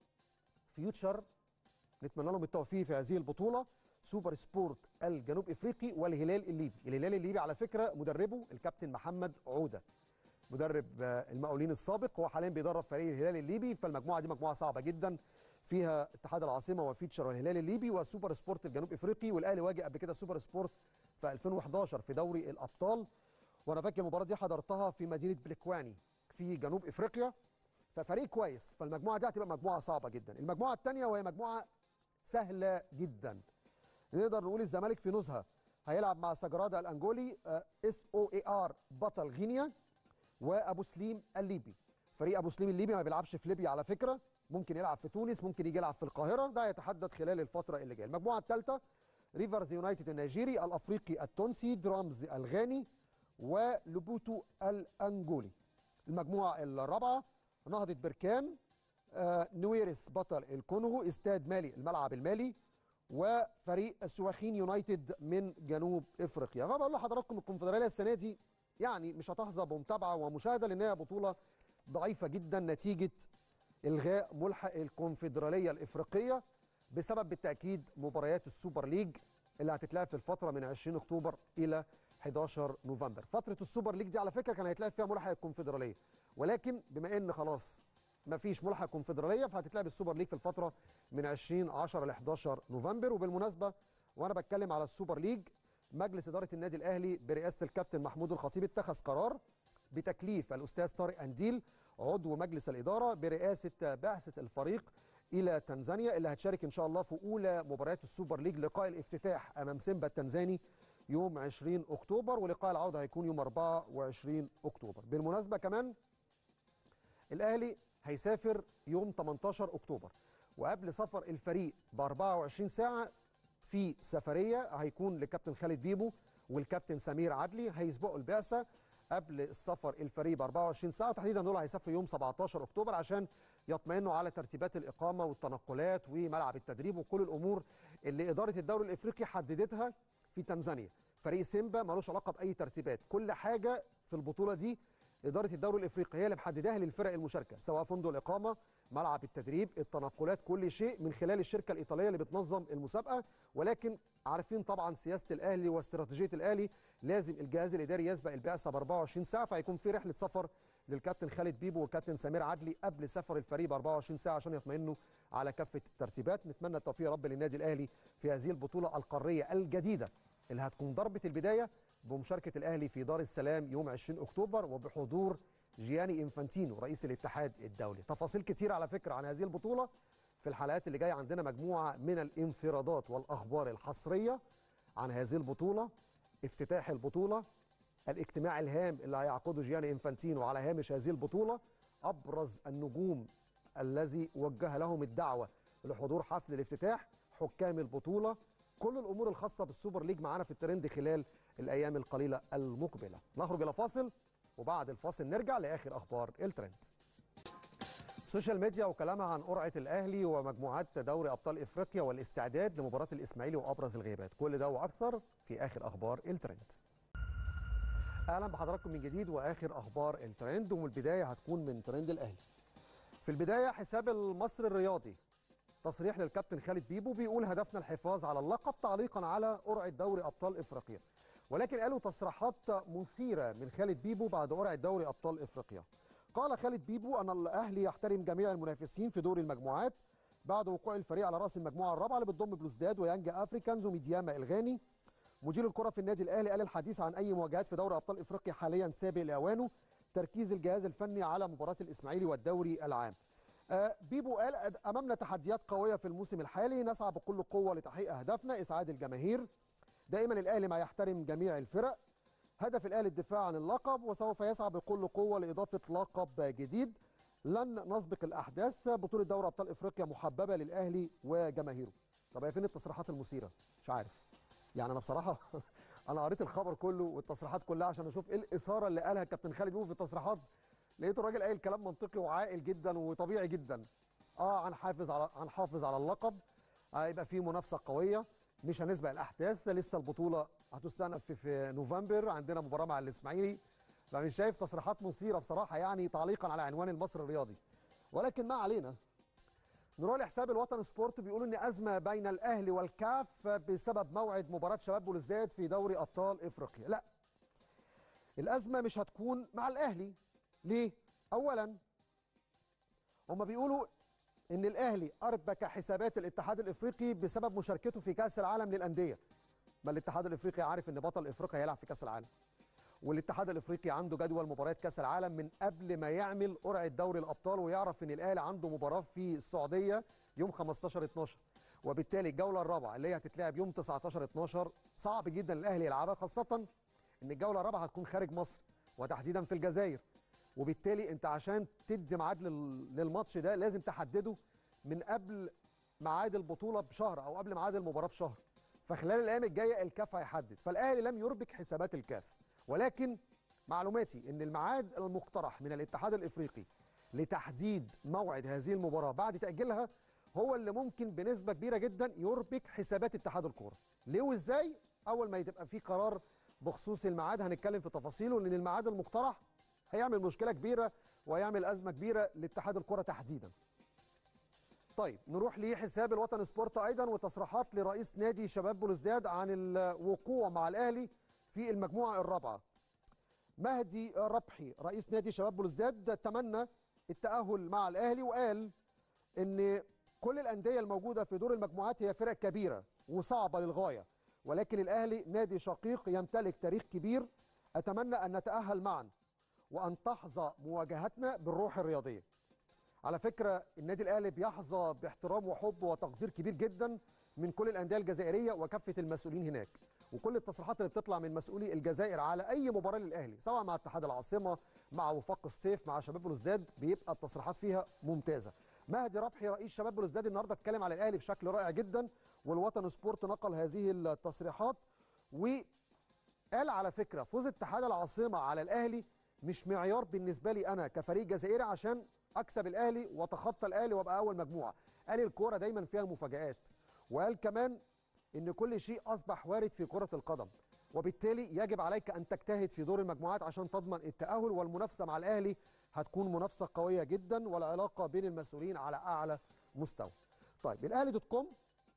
فيوتشر نتمنى لهم التوفيق في هذه البطوله سوبر سبورت الجنوب افريقي والهلال الليبي الهلال الليبي على فكره مدربه الكابتن محمد عوده مدرب المقاولين السابق هو حاليا بيدرب فريق الهلال الليبي فالمجموعه دي مجموعه صعبه جدا فيها اتحاد العاصمه وفيتشر والهلال الليبي وسوبر سبورت الجنوب افريقي والاهلي واجه قبل كده سوبر سبورت في 2011 في دوري الابطال وانا فاكر المباراه دي حضرتها في مدينه بليكواني في جنوب افريقيا ففريق كويس فالمجموعه دي هتبقى مجموعه صعبه جدا المجموعه الثانيه وهي مجموعه سهله جدا نقدر نقول الزمالك في نزهه هيلعب مع سجرادا الانجولي اس او اي ار بطل غينيا وابو سليم الليبي فريق ابو سليم الليبي ما بيلعبش في ليبيا على فكره ممكن يلعب في تونس ممكن يجي يلعب في القاهره ده يتحدد خلال الفتره اللي جايه المجموعه الثالثه ريفرز يونايتد النيجيري الافريقي التونسي درامز الغاني ولوبوتو الانجولي المجموعه الرابعه نهضه بركان آه، نويرس بطل الكونغو استاد مالي الملعب المالي وفريق السواخين يونايتد من جنوب افريقيا فبقول لحضراتكم الكونفدراليه السنه دي يعني مش هتحظى بمتابعه ومشاهده لان هي بطوله ضعيفه جدا نتيجه الغاء ملحق الكونفدراليه الافريقيه بسبب بالتاكيد مباريات السوبر ليج اللي هتتلعب في الفتره من 20 اكتوبر الى 11 نوفمبر فتره السوبر ليج دي على فكره كان هيتلعب فيها ملحق الكونفدراليه ولكن بما ان خلاص ما فيش ملحق كونفدراليه فهتتلعب السوبر ليج في الفتره من 20 10 ل 11 نوفمبر وبالمناسبه وانا بتكلم على السوبر ليج مجلس اداره النادي الاهلي برئاسه الكابتن محمود الخطيب اتخذ قرار بتكليف الاستاذ طارق انديل عضو مجلس الاداره برئاسه بعثه الفريق الى تنزانيا اللي هتشارك ان شاء الله في اولى مباريات السوبر ليج لقاء الافتتاح امام سيمبا التنزاني يوم 20 اكتوبر ولقاء العوده هيكون يوم 24 اكتوبر بالمناسبه كمان الاهلي هيسافر يوم 18 اكتوبر وقبل سفر الفريق ب 24 ساعه في سفريه هيكون لكابتن خالد بيبو والكابتن سمير عدلي هيسبقوا البعثه قبل السفر الفريق ب 24 ساعه تحديدا دول هيسافروا يوم 17 اكتوبر عشان يطمئنوا على ترتيبات الاقامه والتنقلات وملعب التدريب وكل الامور اللي اداره الدوري الافريقي حددتها في تنزانيا فريق سيمبا ملوش علاقه باي ترتيبات كل حاجه في البطوله دي اداره الدوري الافريقي هي اللي محدداها للفرق المشاركه سواء فندق الاقامه ملعب التدريب التنقلات كل شيء من خلال الشركه الايطاليه اللي بتنظم المسابقه ولكن عارفين طبعا سياسه الاهلي واستراتيجيه الاهلي لازم الجهاز الاداري يسبق البعثه ب 24 ساعه فهيكون في رحله سفر للكابتن خالد بيبو والكابتن سمير عدلي قبل سفر الفريق ب 24 ساعه عشان يطمئنوا على كافه الترتيبات نتمنى التوفيق يا رب للنادي الاهلي في هذه البطوله القاريه الجديده اللي هتكون ضربه البدايه بمشاركه الاهلي في دار السلام يوم 20 اكتوبر وبحضور جياني انفانتينو رئيس الاتحاد الدولي تفاصيل كتير على فكره عن هذه البطوله في الحلقات اللي جايه عندنا مجموعه من الانفرادات والاخبار الحصريه عن هذه البطوله افتتاح البطوله الاجتماع الهام اللي هيعقده جياني انفانتينو على هامش هذه البطوله ابرز النجوم الذي وجه لهم الدعوه لحضور حفل الافتتاح حكام البطوله كل الامور الخاصه بالسوبر ليج معانا في الترند خلال الايام القليله المقبله نخرج الى فاصل وبعد الفاصل نرجع لاخر اخبار الترند السوشيال ميديا وكلامها عن قرعه الاهلي ومجموعات دوري ابطال افريقيا والاستعداد لمباراه الاسماعيلي وابرز الغيابات كل ده واكثر في اخر اخبار الترند اهلا بحضراتكم من جديد واخر اخبار الترند والبدايه هتكون من ترند الاهلي في البدايه حساب المصري الرياضي تصريح للكابتن خالد بيبو بيقول هدفنا الحفاظ على اللقب تعليقا على قرعه دوري ابطال افريقيا ولكن قالوا تصريحات مثيره من خالد بيبو بعد قرعه دوري ابطال افريقيا قال خالد بيبو ان الاهلي يحترم جميع المنافسين في دور المجموعات بعد وقوع الفريق على راس المجموعه الرابعه اللي بتضم بلوزداد ويانجا افريكانز وميدياما الغاني مدير الكره في النادي الاهلي قال الحديث عن اي مواجهات في دوري ابطال افريقيا حاليا سابق لاوانه تركيز الجهاز الفني على مباراه الاسماعيلي والدوري العام آه بيبو قال امامنا تحديات قويه في الموسم الحالي نسعى بكل قوه لتحقيق اهدافنا اسعاد الجماهير دائما الاهلي ما يحترم جميع الفرق هدف الاهلي الدفاع عن اللقب وسوف يسعى بكل قوه لاضافه لقب جديد لن نسبق الاحداث بطوله دوري ابطال افريقيا محببه للاهلي وجماهيره طب هي فين التصريحات المثيره مش عارف يعني انا بصراحه انا قريت الخبر كله والتصريحات كلها عشان اشوف ايه الاثاره اللي قالها الكابتن خالد بيبو في التصريحات لقيت الراجل قايل كلام منطقي وعاقل جدا وطبيعي جدا اه هنحافظ على هنحافظ على اللقب هيبقى آه في منافسه قويه مش هنسبق الاحداث لسه البطوله هتستأنف في, في نوفمبر عندنا مباراه مع الاسماعيلي فمش شايف تصريحات مثيره بصراحه يعني تعليقا على عنوان المصري الرياضي ولكن ما علينا نروح لحساب الوطن سبورت بيقولوا ان ازمه بين الاهلي والكاف بسبب موعد مباراه شباب بلوزداد في دوري ابطال افريقيا لا الازمه مش هتكون مع الاهلي ليه اولا هم بيقولوا ان الاهلي اربك حسابات الاتحاد الافريقي بسبب مشاركته في كاس العالم للانديه ما الاتحاد الافريقي عارف ان بطل افريقيا هيلعب في كاس العالم والاتحاد الافريقي عنده جدول مباريات كاس العالم من قبل ما يعمل قرعه دوري الابطال ويعرف ان الاهلي عنده مباراه في السعوديه يوم 15 12 وبالتالي الجوله الرابعه اللي هي هتتلعب يوم 19 12 صعب جدا الاهلي يلعبها خاصه ان الجوله الرابعه هتكون خارج مصر وتحديدا في الجزائر وبالتالي انت عشان تدي ميعاد لل- للماتش ده لازم تحدده من قبل ميعاد البطوله بشهر او قبل ميعاد المباراه بشهر فخلال الايام الجايه الكاف هيحدد فالاهلي لم يربك حسابات الكاف ولكن معلوماتي ان الميعاد المقترح من الاتحاد الافريقي لتحديد موعد هذه المباراه بعد تاجيلها هو اللي ممكن بنسبه كبيره جدا يربك حسابات اتحاد الكوره ليه وازاي اول ما يبقى في قرار بخصوص الميعاد هنتكلم في تفاصيله لان الميعاد المقترح هيعمل مشكله كبيره ويعمل ازمه كبيره لاتحاد الكره تحديدا طيب نروح لحساب الوطن سبورت ايضا وتصريحات لرئيس نادي شباب بلوزداد عن الوقوع مع الاهلي في المجموعه الرابعه مهدي ربحي رئيس نادي شباب بلوزداد تمنى التاهل مع الاهلي وقال ان كل الانديه الموجوده في دور المجموعات هي فرق كبيره وصعبه للغايه ولكن الاهلي نادي شقيق يمتلك تاريخ كبير اتمنى ان نتاهل معا وان تحظى مواجهتنا بالروح الرياضيه على فكره النادي الاهلي بيحظى باحترام وحب وتقدير كبير جدا من كل الانديه الجزائريه وكافه المسؤولين هناك وكل التصريحات اللي بتطلع من مسؤولي الجزائر على اي مباراه للاهلي سواء مع اتحاد العاصمه مع وفاق الصيف مع شباب بلوزداد بيبقى التصريحات فيها ممتازه مهدي ربحي رئيس شباب بلوزداد النهارده اتكلم على الاهلي بشكل رائع جدا والوطن سبورت نقل هذه التصريحات وقال على فكره فوز اتحاد العاصمه على الاهلي مش معيار بالنسبه لي انا كفريق جزائري عشان اكسب الاهلي واتخطى الاهلي وابقى اول مجموعه قال الكوره دايما فيها مفاجات وقال كمان ان كل شيء اصبح وارد في كره القدم وبالتالي يجب عليك ان تجتهد في دور المجموعات عشان تضمن التاهل والمنافسه مع الاهلي هتكون منافسه قويه جدا والعلاقه بين المسؤولين على اعلى مستوى طيب الاهلي دوت كوم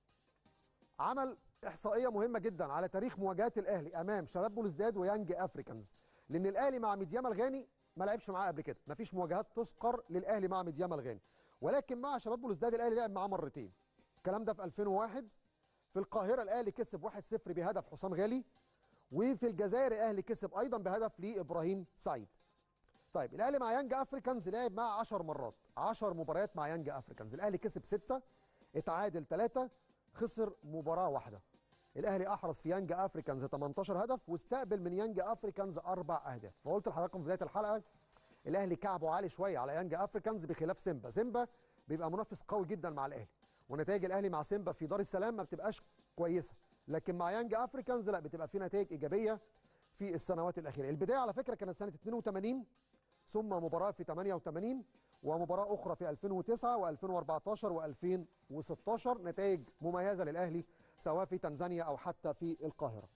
عمل احصائيه مهمه جدا على تاريخ مواجهات الاهلي امام شباب بلوزداد ويانج افريكانز لان الاهلي مع ميدياما الغاني ما لعبش معاه قبل كده مفيش مواجهات تذكر للاهلي مع ميدياما الغاني ولكن مع شباب بلوزداد الاهلي لعب معاه مرتين الكلام ده في 2001 في القاهره الاهلي كسب 1-0 بهدف حسام غالي وفي الجزائر الاهلي كسب ايضا بهدف لابراهيم سعيد طيب الاهلي مع يانج افريكانز لعب معاه 10 مرات 10 مباريات مع يانج افريكانز الاهلي كسب 6 اتعادل 3 خسر مباراه واحده الاهلي احرز في يانج افريكانز 18 هدف واستقبل من يانج افريكانز اربع اهداف فقلت لحضراتكم في بدايه الحلقه الاهلي كعبه عالي شويه على يانج افريكانز بخلاف سيمبا سيمبا بيبقى منافس قوي جدا مع الاهلي ونتائج الاهلي مع سيمبا في دار السلام ما بتبقاش كويسه لكن مع يانج افريكانز لا بتبقى في نتائج ايجابيه في السنوات الاخيره البدايه على فكره كانت سنه 82 ثم مباراه في 88 ومباراه اخرى في 2009 و2014 و2016 نتائج مميزه للاهلي سواء في تنزانيا او حتى في القاهره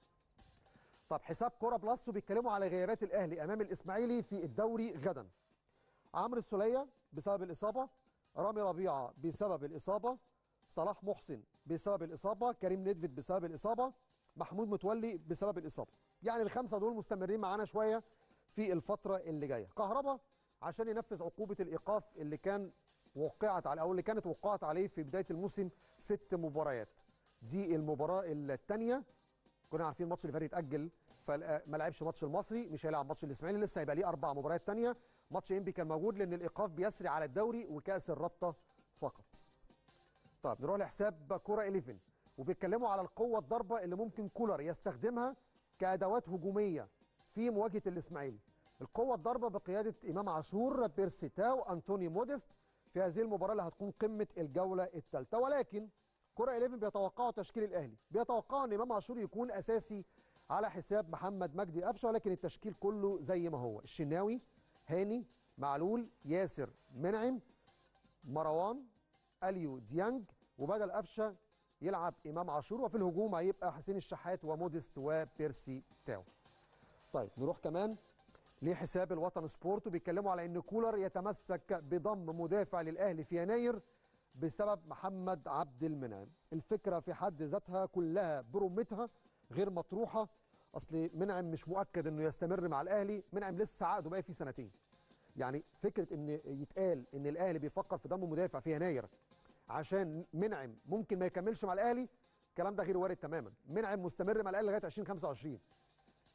طب حساب كوره بلس بيتكلموا على غيابات الاهلي امام الاسماعيلي في الدوري غدا عمرو السوليه بسبب الاصابه رامي ربيعه بسبب الاصابه صلاح محسن بسبب الاصابه كريم ندفد بسبب الاصابه محمود متولي بسبب الاصابه يعني الخمسه دول مستمرين معانا شويه في الفتره اللي جايه كهربا عشان ينفذ عقوبه الايقاف اللي كان وقعت على او اللي كانت وقعت عليه في بدايه الموسم ست مباريات دي المباراه الثانيه كنا عارفين الماتش اللي فات يتاجل فما لعبش ماتش المصري مش هيلعب ماتش الاسماعيلي لسه هيبقى ليه اربع مباريات ثانيه ماتش انبي كان موجود لان الايقاف بيسري على الدوري وكاس الرابطه فقط طيب نروح لحساب كوره 11 وبيتكلموا على القوه الضربه اللي ممكن كولر يستخدمها كادوات هجوميه في مواجهه الاسماعيلي القوه الضربه بقياده امام عاشور بيرسي تاو انتوني موديست في هذه المباراه اللي هتكون قمه الجوله الثالثه ولكن كرة 11 بيتوقعوا تشكيل الاهلي بيتوقعوا ان امام عاشور يكون اساسي على حساب محمد مجدي قفشه ولكن التشكيل كله زي ما هو الشناوي هاني معلول ياسر منعم مروان اليو ديانج وبدل قفشه يلعب امام عاشور وفي الهجوم هيبقى حسين الشحات وموديست وبيرسي تاو طيب نروح كمان لحساب الوطن سبورت وبيتكلموا على ان كولر يتمسك بضم مدافع للاهلي في يناير بسبب محمد عبد المنعم الفكره في حد ذاتها كلها برمتها غير مطروحه اصل منعم مش مؤكد انه يستمر مع الاهلي منعم لسه عقده باقي فيه سنتين يعني فكره ان يتقال ان الاهلي بيفكر في ضم مدافع في يناير عشان منعم ممكن ما يكملش مع الاهلي الكلام ده غير وارد تماما منعم مستمر مع الاهلي لغايه 2025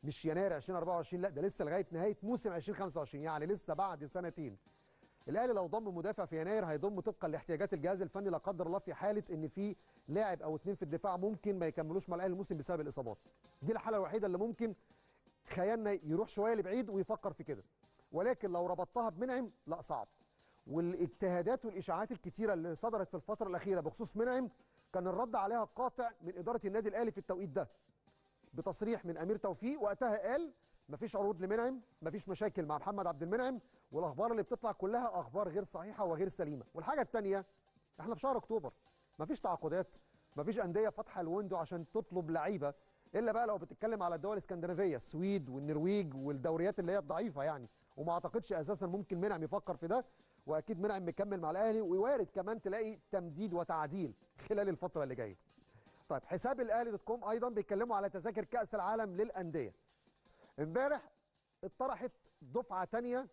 مش يناير 2024 لا ده لسه لغايه نهايه موسم 2025 يعني لسه بعد سنتين الاهلي لو ضم مدافع في يناير هيضم طبقا لاحتياجات الجهاز الفني لا قدر الله في حاله ان في لاعب او اثنين في الدفاع ممكن ما يكملوش مع الاهلي الموسم بسبب الاصابات دي الحاله الوحيده اللي ممكن خيالنا يروح شويه لبعيد ويفكر في كده ولكن لو ربطتها بمنعم لا صعب والاجتهادات والاشاعات الكتيره اللي صدرت في الفتره الاخيره بخصوص منعم كان الرد عليها قاطع من اداره النادي الاهلي في التوقيت ده بتصريح من امير توفيق وقتها قال مفيش عروض لمنعم مفيش مشاكل مع محمد عبد المنعم والاخبار اللي بتطلع كلها اخبار غير صحيحه وغير سليمه والحاجه الثانيه احنا في شهر اكتوبر مفيش تعاقدات مفيش انديه فاتحه الويندو عشان تطلب لعيبه الا بقى لو بتتكلم على الدول الاسكندنافيه السويد والنرويج والدوريات اللي هي الضعيفه يعني وما اعتقدش اساسا ممكن منعم يفكر في ده واكيد منعم مكمل مع الاهلي ووارد كمان تلاقي تمديد وتعديل خلال الفتره اللي جايه طيب حساب الاهلي دوت كوم ايضا بيتكلموا على تذاكر كاس العالم للانديه امبارح اتطرحت دفعه ثانيه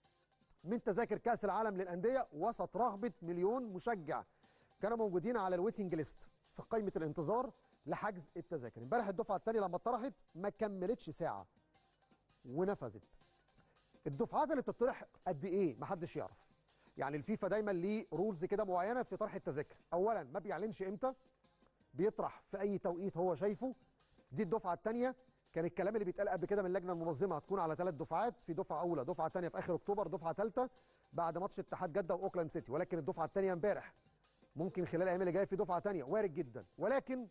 من تذاكر كاس العالم للانديه وسط رغبه مليون مشجع كانوا موجودين على الويتنج ليست في قائمه الانتظار لحجز التذاكر امبارح الدفعه الثانيه لما اتطرحت ما كملتش ساعه ونفذت الدفعات اللي بتطرح قد ايه محدش يعرف يعني الفيفا دايما ليه رولز كده معينه في طرح التذاكر اولا ما بيعلنش امتى بيطرح في اي توقيت هو شايفه دي الدفعه الثانيه كان الكلام اللي بيتقال قبل كده من اللجنه المنظمه هتكون على ثلاث دفعات في دفعه اولى دفعه ثانيه في اخر اكتوبر دفعه ثالثه بعد ماتش اتحاد جده واوكلاند سيتي ولكن الدفعه الثانيه امبارح ممكن خلال الايام اللي جايه في دفعه ثانيه وارد جدا ولكن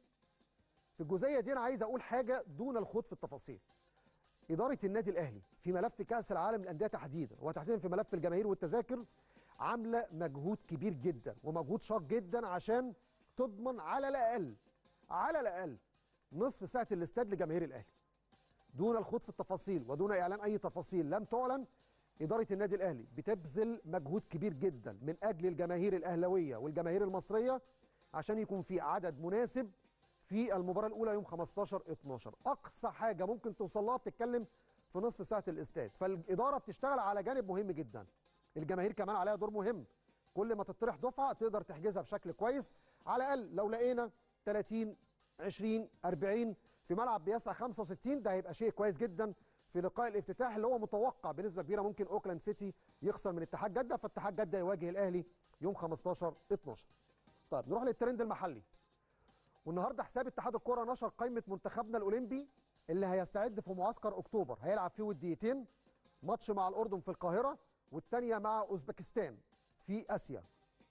في الجزئيه دي انا عايز اقول حاجه دون الخوض في التفاصيل اداره النادي الاهلي في ملف كاس العالم للانديه تحديدا وتحديدا في ملف الجماهير والتذاكر عامله مجهود كبير جدا ومجهود شاق جدا عشان تضمن على الاقل على الاقل نصف ساعه الاستاد لجماهير الاهلي دون الخوض في التفاصيل ودون اعلان اي تفاصيل لم تعلن اداره النادي الاهلي بتبذل مجهود كبير جدا من اجل الجماهير الاهلاويه والجماهير المصريه عشان يكون في عدد مناسب في المباراه الاولى يوم 15 12 اقصى حاجه ممكن توصل لها بتتكلم في نصف ساعه الاستاد فالاداره بتشتغل على جانب مهم جدا الجماهير كمان عليها دور مهم كل ما تطرح دفعه تقدر تحجزها بشكل كويس على الاقل لو لقينا 30 20 40 في ملعب بيسع 65 ده هيبقى شيء كويس جدا في لقاء الافتتاح اللي هو متوقع بنسبه كبيره ممكن اوكلاند سيتي يخسر من اتحاد جده فاتحاد جده يواجه الاهلي يوم 15 12 طيب نروح للترند المحلي والنهارده حساب اتحاد الكره نشر قائمه منتخبنا الاولمبي اللي هيستعد في معسكر اكتوبر هيلعب فيه وديتين ماتش مع الاردن في القاهره والثانيه مع اوزبكستان في اسيا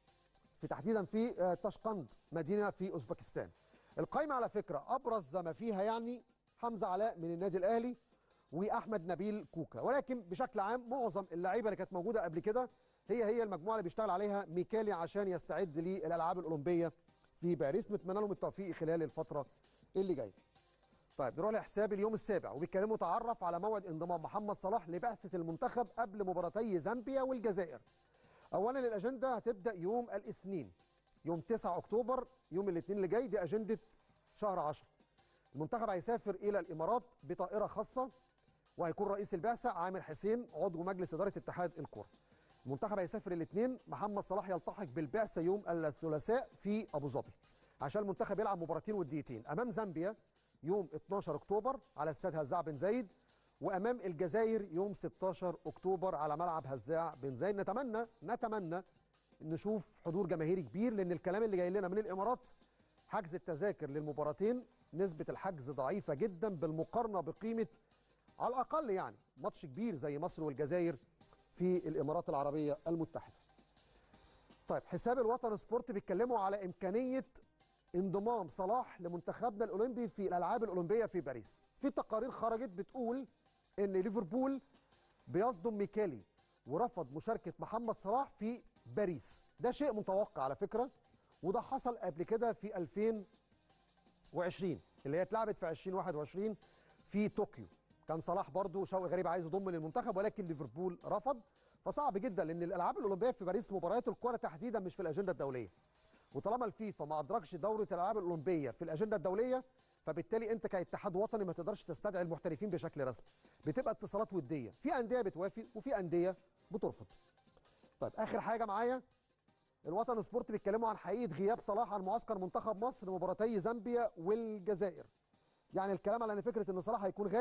في تحديدا في تاشقند مدينه في اوزبكستان القائمه على فكره ابرز ما فيها يعني حمزه علاء من النادي الاهلي واحمد نبيل كوكا ولكن بشكل عام معظم اللعيبه اللي كانت موجوده قبل كده هي هي المجموعه اللي بيشتغل عليها ميكالي عشان يستعد للالعاب الاولمبيه في باريس نتمنى لهم التوفيق خلال الفتره اللي جايه طيب نروح لحساب اليوم السابع وبيتكلموا تعرف على موعد انضمام محمد صلاح لبعثه المنتخب قبل مباراتي زامبيا والجزائر اولا الاجنده هتبدا يوم الاثنين يوم 9 اكتوبر يوم الاثنين اللي جاي دي اجنده شهر 10 المنتخب هيسافر الى الامارات بطائره خاصه وهيكون رئيس البعثه عامر حسين عضو مجلس اداره اتحاد الكره المنتخب هيسافر الاثنين محمد صلاح يلتحق بالبعثه يوم الثلاثاء في ابو ظبي عشان المنتخب يلعب مباراتين وديتين امام زامبيا يوم 12 اكتوبر على استاد هزاع بن زايد وامام الجزائر يوم 16 اكتوبر على ملعب هزاع بن زايد نتمنى نتمنى نشوف حضور جماهيري كبير لان الكلام اللي جاي لنا من الامارات حجز التذاكر للمباراتين نسبه الحجز ضعيفه جدا بالمقارنه بقيمه على الاقل يعني ماتش كبير زي مصر والجزائر في الامارات العربيه المتحده. طيب حساب الوطن سبورت بيتكلموا على امكانيه انضمام صلاح لمنتخبنا الاولمبي في الالعاب الاولمبيه في باريس. في تقارير خرجت بتقول ان ليفربول بيصدم ميكالي ورفض مشاركه محمد صلاح في باريس. ده شيء متوقع على فكره وده حصل قبل كده في 2020 اللي هي اتلعبت في 2021 في طوكيو. كان صلاح برضو شوقي غريب عايز يضم للمنتخب ولكن ليفربول رفض فصعب جدا لان الالعاب الاولمبيه في باريس مباريات الكره تحديدا مش في الاجنده الدوليه وطالما الفيفا ما ادركش دوره الالعاب الاولمبيه في الاجنده الدوليه فبالتالي انت كاتحاد وطني ما تقدرش تستدعي المحترفين بشكل رسمي بتبقى اتصالات وديه في انديه بتوافق وفي انديه بترفض طيب اخر حاجه معايا الوطن سبورت بيتكلموا عن حقيقه غياب صلاح عن معسكر منتخب مصر مباراتي زامبيا والجزائر يعني الكلام على ان فكره ان صلاح هيكون غايب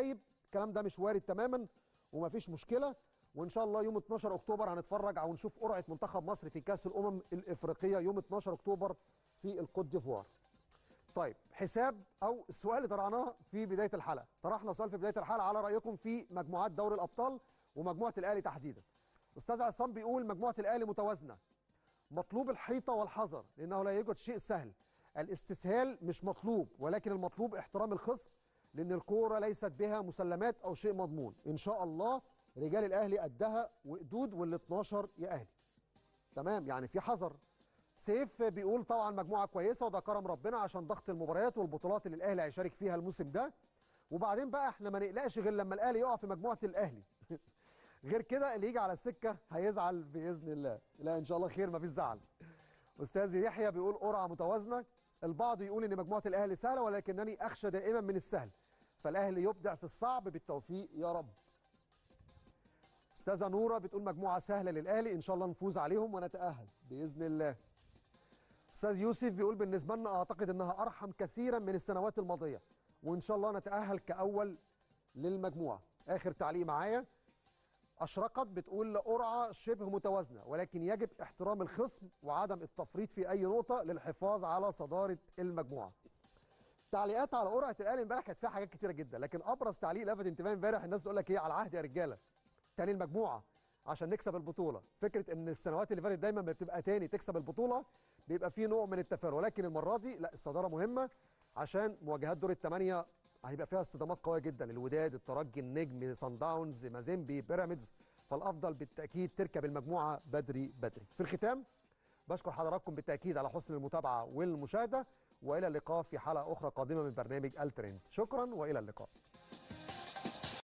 الكلام ده مش وارد تماما ومفيش مشكله وان شاء الله يوم 12 اكتوبر هنتفرج او نشوف قرعه منتخب مصر في كاس الامم الافريقيه يوم 12 اكتوبر في الكوت ديفوار طيب حساب او السؤال اللي طرحناه في بدايه الحلقه طرحنا سؤال في بدايه الحلقه على رايكم في مجموعات دوري الابطال ومجموعه الاهلي تحديدا استاذ عصام بيقول مجموعه الاهلي متوازنه مطلوب الحيطه والحذر لانه لا يوجد شيء سهل الاستسهال مش مطلوب ولكن المطلوب احترام الخصم لان الكوره ليست بها مسلمات او شيء مضمون ان شاء الله رجال الاهلي قدها وقدود وال 12 يا اهلي تمام يعني في حذر سيف بيقول طبعا مجموعه كويسه وده كرم ربنا عشان ضغط المباريات والبطولات اللي الاهلي هيشارك فيها الموسم ده وبعدين بقى احنا ما نقلقش غير لما الاهلي يقع في مجموعه الاهلي غير كده اللي يجي على السكه هيزعل باذن الله لا ان شاء الله خير مفيش زعل استاذ يحيى بيقول قرعه متوازنه البعض يقول ان مجموعه الاهلي سهله ولكنني اخشى دائما من السهل فالاهلي يبدع في الصعب بالتوفيق يا رب استاذه نوره بتقول مجموعه سهله للاهلي ان شاء الله نفوز عليهم ونتاهل باذن الله استاذ يوسف بيقول بالنسبه لنا اعتقد انها ارحم كثيرا من السنوات الماضيه وان شاء الله نتاهل كاول للمجموعه اخر تعليق معايا اشرقت بتقول قرعه شبه متوازنه ولكن يجب احترام الخصم وعدم التفريط في اي نقطه للحفاظ على صداره المجموعه تعليقات على قرعه الاهلي امبارح كانت فيها حاجات كتيره جدا لكن ابرز تعليق لفت انتباهي امبارح الناس تقول لك ايه على العهد يا رجاله تاني المجموعه عشان نكسب البطوله فكره ان السنوات اللي فاتت دايما بتبقى تاني تكسب البطوله بيبقى في نوع من التفاؤل ولكن المره دي لا الصداره مهمه عشان مواجهات دور الثمانيه هيبقى فيها اصطدامات قويه جدا الوداد الترجي النجم سان داونز مازيمبي بيراميدز فالافضل بالتاكيد تركب المجموعه بدري بدري في الختام بشكر حضراتكم بالتاكيد على حسن المتابعه والمشاهده والى اللقاء في حلقه اخرى قادمه من برنامج الترند شكرا والى اللقاء